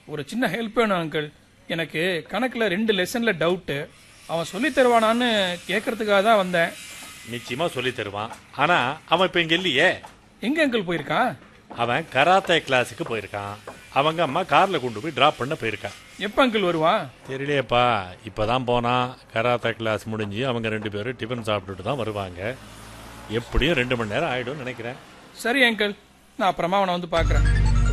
ஒரு சின்ன ஹெல்ப் வேணும் அங்கிள் எனக்கு கணக்கில் ரெண்டு லெசனில் டவுட்டு அவன் சொல்லி தருவானான்னு கேட்கறதுக்காக தான் வந்தேன் நிச்சயமா சொல்லி தருவான் ஆனா அவன் இப்ப இங்க இல்லையே எங்கே அங்கிள் போயிருக்கான் அவன் கராத்தே கிளாஸுக்கு போயிருக்கான் அவங்க அம்மா கார்ல கொண்டு போய் டிராப் பண்ண போயிருக்கான் எப்போ அங்கிள் வருவான் தெரியலையேப்பா இப்பதான் போனான் கராத்தே கிளாஸ் முடிஞ்சு அவங்க ரெண்டு பேரும் டிஃபன் சாப்பிட்டுட்டு தான் வருவாங்க எப்படியும் ரெண்டு மணி நேரம் ஆயிடும்னு நினைக்கிறேன் சரி அங்கிள் நான் அப்புறமா அவனை வந்து பார்க்குறேன்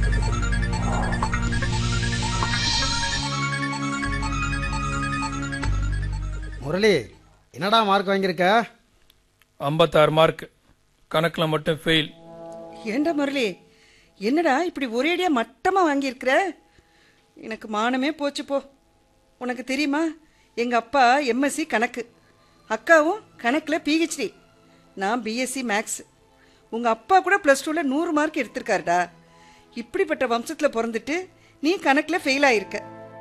முரளி என்னடா மார்க் வாங்கியிருக்க ஐம்பத்தாறு மார்க் கணக்கில் மட்டும் ஃபெயில் ஏண்டா முரளி என்னடா இப்படி ஒரேடியா மட்டமா வாங்கியிருக்கிற எனக்கு மானமே போச்சு போ உனக்கு தெரியுமா எங்க அப்பா எம்எஸ்சி கணக்கு அக்காவும் கணக்கில் பிஹெச்டி நான் பிஎஸ்சி மேக்ஸ் உங்க அப்பா கூட ப்ளஸ் டூவில் நூறு மார்க் எடுத்திருக்காருடா இப்படிப்பட்ட வம்சத்தில் பிறந்துட்டு நீ கணக்கில் ஃபெயில் ஆயிருக்க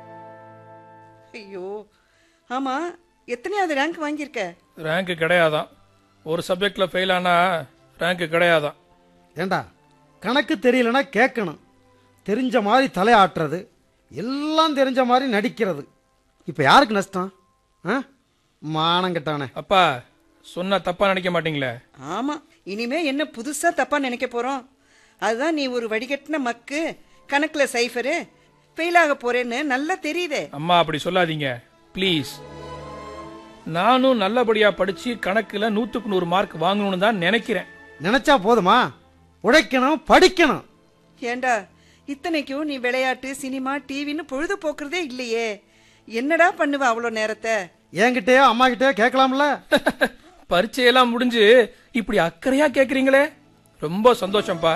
ஐயோ ஆமாம் எத்தனையாவது ரேங்க் வாங்கியிருக்க ரேங்க்கு கிடையாதான் ஒரு சப்ஜெக்டில் ஃபெயில் ஆனா ரேங்க்கு கிடையாதான் ஏண்டா கணக்கு தெரியலனா கேட்கணும் தெரிஞ்ச மாதிரி தலையாட்டுறது எல்லாம் தெரிஞ்ச மாதிரி நடிக்கிறது இப்போ யாருக்கு நஷ்டம் ஆ மானம் கெட்டவனே அப்பா சொன்னா தப்பா நினைக்க மாட்டீங்களே ஆமாம் இனிமே என்ன புதுசாக தப்பாக நினைக்க போகிறோம் அதுதான் நீ ஒரு வடிகட்டின மக்கு கணக்கில் சைஃபரு ஃபெயில் ஆக போறேன்னு நல்லா தெரியுதே அம்மா அப்படி சொல்லாதீங்க ப்ளீஸ் நானும் நல்லபடியா படிச்சு கணக்குல நூத்துக்கு நூறு மார்க் வாங்கணும்னு தான் நினைக்கிறேன் நினைச்சா போதுமா உழைக்கணும் படிக்கணும் ஏண்டா இத்தனைக்கும் நீ விளையாட்டு சினிமா டிவின்னு பொழுது போக்குறதே இல்லையே என்னடா பண்ணுவ அவ்வளோ நேரத்தை என்கிட்டயோ அம்மா கிட்டயோ கேட்கலாம்ல பரீட்சையெல்லாம் முடிஞ்சு இப்படி அக்கறையா கேக்குறீங்களே ரொம்ப சந்தோஷம்ப்பா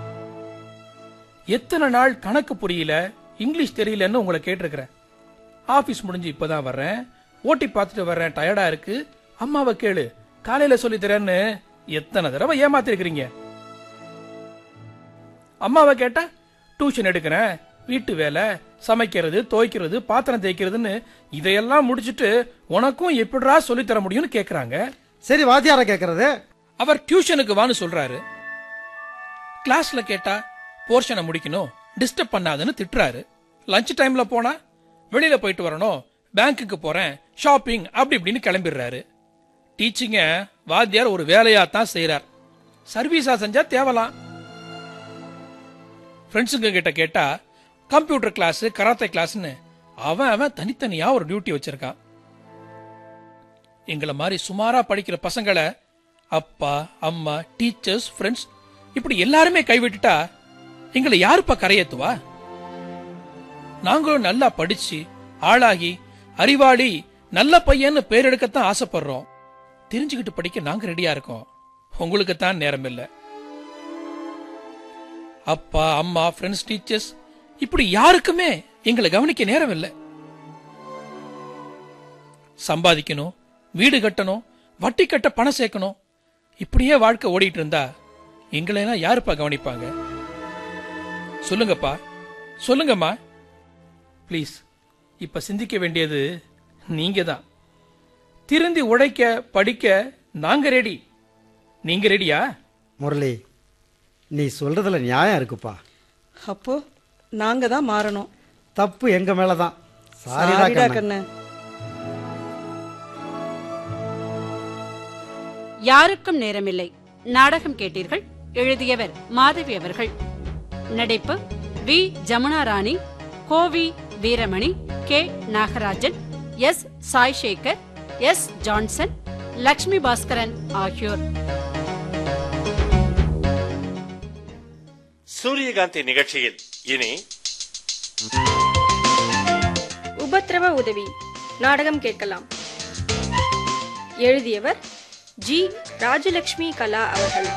எத்தனை நாள் கணக்கு புரியல இங்கிலீஷ் தெரியலன்னு உங்களை கேட்டிருக்கிறேன் ஆபீஸ் முடிஞ்சு இப்பதான் வர்றேன் ஓட்டி பார்த்துட்டு வர்றேன் டயர்டா இருக்கு அம்மாவை கேளு காலையில சொல்லி தரேன்னு எத்தனை தடவை ஏமாத்திருக்கிறீங்க அம்மாவை கேட்டா டியூஷன் எடுக்கிறேன் வீட்டு வேலை சமைக்கிறது துவைக்கிறது பாத்திரம் தேய்க்கிறதுன்னு இதையெல்லாம் முடிச்சிட்டு உனக்கும் எப்படிடா சொல்லித் தர முடியும்னு கேக்குறாங்க சரி வாத்தியார கேட்கறது அவர் டியூஷனுக்கு வான்னு சொல்றாரு கிளாஸ்ல கேட்டா போர்ஷனை முடிக்கணும் டிஸ்டர்ப் பண்ணாதுன்னு திட்டுறாரு லஞ்ச் டைம்ல போனா வெளியில போயிட்டு வரணும் பேங்க்குக்கு போறேன் ஷாப்பிங் அப்படி இப்படின்னு கிளம்பிடுறாரு டீச்சிங்க வாத்தியார் ஒரு வேலையா தான் செய்யறார் சர்வீஸா செஞ்சா தேவலாம் ஃப்ரெண்ட்ஸுங்க கிட்ட கேட்டா கம்ப்யூட்டர் கிளாஸ் கராத்தே கிளாஸ்னு அவன் அவன் தனித்தனியா ஒரு டியூட்டி வச்சிருக்கான் எங்களை மாதிரி சுமாரா படிக்கிற பசங்களை அப்பா அம்மா டீச்சர்ஸ் ஃப்ரெண்ட்ஸ் இப்படி எல்லாருமே கைவிட்டுட்டா எங்களை யாருப்பா கரையேத்துவா நாங்களும் நல்லா படிச்சு ஆளாகி அறிவாளி நல்ல பையன்னு பேர் எடுக்கத்தான் ஆசைப்படுறோம் தெரிஞ்சுக்கிட்டு படிக்க நாங்க ரெடியா இருக்கோம் உங்களுக்கு தான் நேரம் இல்ல அப்பா அம்மா ஃப்ரெண்ட்ஸ் டீச்சர்ஸ் இப்படி யாருக்குமே எங்களை கவனிக்க நேரம் இல்லை சம்பாதிக்கணும் வீடு கட்டணும் வட்டி கட்ட பணம் சேர்க்கணும் இப்படியே வாழ்க்கை ஓடிட்டு இருந்தா எங்களையெல்லாம் யாருப்பா கவனிப்பாங்க சொல்லுங்கப்பா சொல்லுங்கம்மா ப்ளீஸ் இப்ப சிந்திக்க வேண்டியது நீங்க தான் திருந்தி உழைக்க படிக்க நாங்க ரெடி நீங்க ரெடியா முரளி நீ சொல்றதுல நியாயம் இருக்குப்பா அப்போ நாங்க தான் மாறணும் தப்பு எங்க மேலதான் சாரிடா சாரிடா கண்ணு கண்ணு யாருக்கும் நேரமில்லை நாடகம் கேட்டீர்கள் எழுதியவர் மாதவி அவர்கள் நடிப்பு V Jamuna Rani Kovi Veeramani K Nagarajan S Sai Sekar S Johnson Lakshmi Baskaran ஆகியோர் சூரியகாந்தி நிகழ்ச்சியில் இனி உபத்திரவ உதவி நாடகம் கேட்கலாம் எழுதியவர் ஜி ராஜலட்சுமி கலா அவர்கள்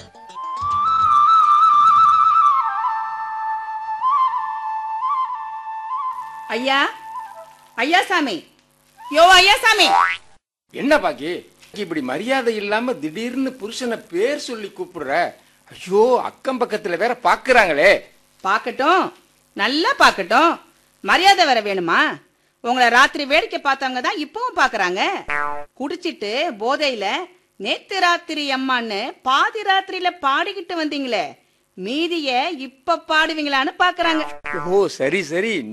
ஐயா ஐயா சாமி யோ ஐயா சாமி என்ன பாக்கி இப்படி மரியாதை இல்லாம திடீர்னு புருஷனை பேர் சொல்லி கூப்பிடுற ஐயோ அக்கம் பக்கத்துல வேற பாக்குறாங்களே பார்க்கட்டும் நல்லா பார்க்கட்டும் மரியாதை வர வேணுமா உங்களை ராத்திரி வேடிக்கை பார்த்தவங்க தான் இப்பவும் பாக்குறாங்க குடிச்சிட்டு போதையில நேத்து ராத்திரி அம்மான்னு பாதி ராத்திரியில பாடிக்கிட்டு வந்தீங்களே மீதிய இப்ப பாடுவீங்களான்னு பாக்குறாங்க ஓ சரி சரி